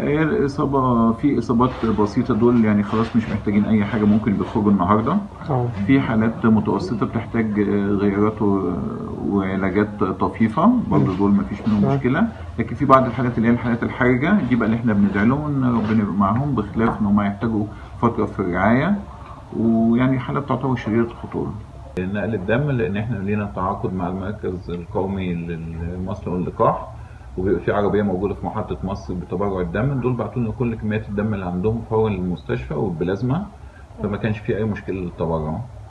هي الإصابة في إصابات بسيطة دول يعني خلاص مش محتاجين أي حاجة ممكن بيخرجوا النهاردة اه في حالات متوسطة بتحتاج غيارات و- وعلاجات طفيفة برضه دول مفيش منهم تمام. مشكلة لكن في بعض الحالات اللي هي الحالات الحرجة دي بقى اللي احنا بندعي لهم ان ربنا يبقى معاهم بخلاف ان هم يحتاجوا فترة في الرعاية ويعني حالات تعتبر شديدة الخطورة نقل الدم لان احنا لينا تعاقد مع المركز القومي للمصل واللقاح وبيبقى في عربيه موجوده في محطه مصر بتبرع الدم دول بعتوا لنا كل كميات الدم اللي عندهم فورا للمستشفى والبلازما فما كانش في اي مشكله للتبرع